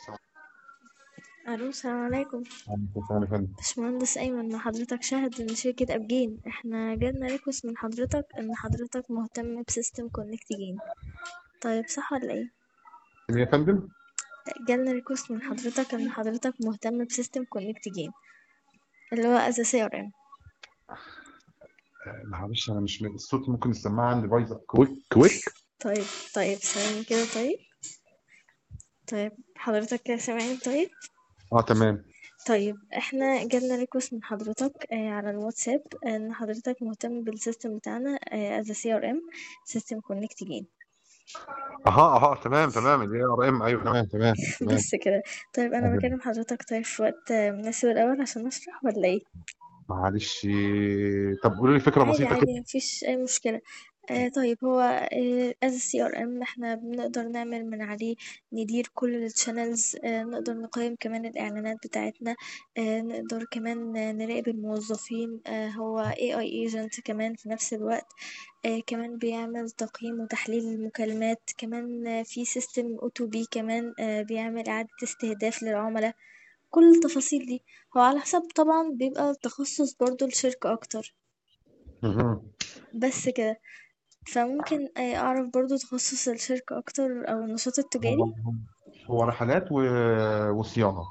ألو السلام عليكم السلام يا فندم باشمهندس أيمن مع حضرتك شاهد من شركة أبجين احنا جالنا ريكوست من حضرتك إن حضرتك مهتم بسيستم كونكت جين طيب صح ولا ايه؟ إيه يا فندم جالنا ريكوست من حضرتك إن حضرتك مهتم بسيستم كونكت جين اللي هو از سي ار ام آه، معلش انا مش الصوت ممكن السماعه عندي بايظه كويك كويك طيب طيب ثواني كده طيب طيب حضرتك كده سامعني طيب اه تمام طيب احنا جالنا ريكوست من حضرتك آه على الواتساب ان حضرتك مهتم بالسيستم بتاعنا از سي ار ام سيستم كونكت جين اها اها تمام تمام اللي هي ار ام ايوه تمام تمام تمام بس كده طيب انا تمام. بكلم حضرتك طيب في وقت مناسب الاول عشان اشرح ولا ايه معلش طب قولي لي فكره عادي بسيطه كده عادي مفيش اي مشكله آه طيب هو از سي ار ام احنا بنقدر نعمل من عليه ندير كل الشانلز آه نقدر نقيم كمان الاعلانات بتاعتنا آه نقدر كمان نراقب الموظفين آه هو اي اي ايجنت كمان في نفس الوقت آه كمان بيعمل تقييم وتحليل المكالمات كمان آه في سيستم اوتو بي كمان آه بيعمل اعادة استهداف للعملاء كل التفاصيل دي هو على حسب طبعا بيبقى تخصص برضو الشركة اكتر مهم. بس كده فممكن آه، اعرف برضو تخصص الشركة اكتر او النشاط التجاري هو هو رحلات و... وصيانه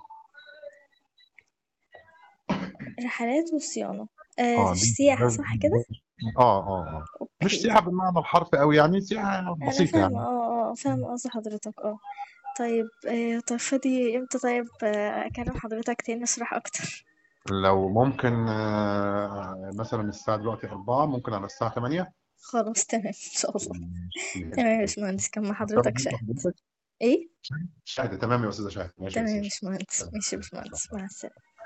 رحلات والصيانة آه اه مش دي سياحة ده- صح كده اه اه اه مش اوكي سياحه بالمعنى الحرفي قوي يعني سياحه انا بسيطه فاهمة يعني اه اه فاهمة قصد حضرتك اه طيب آه طيب فاضي امتى طيب آه اكلم حضرتك تاني اشرح اكتر لو ممكن آه، مثلا الساعه دلوقتي 4 ممكن على الساعه 8 خلاص تمام ان شاء الله ماشي تمام يا ماشي باشمهندس كان مع طب حضرتك شاهد حضرتك ايه شاهد تمام يا استاذه شاهد ماشي يا تمام يا استاذه باشمهندس شاهد ماشي يا باشمهندس مع السلامة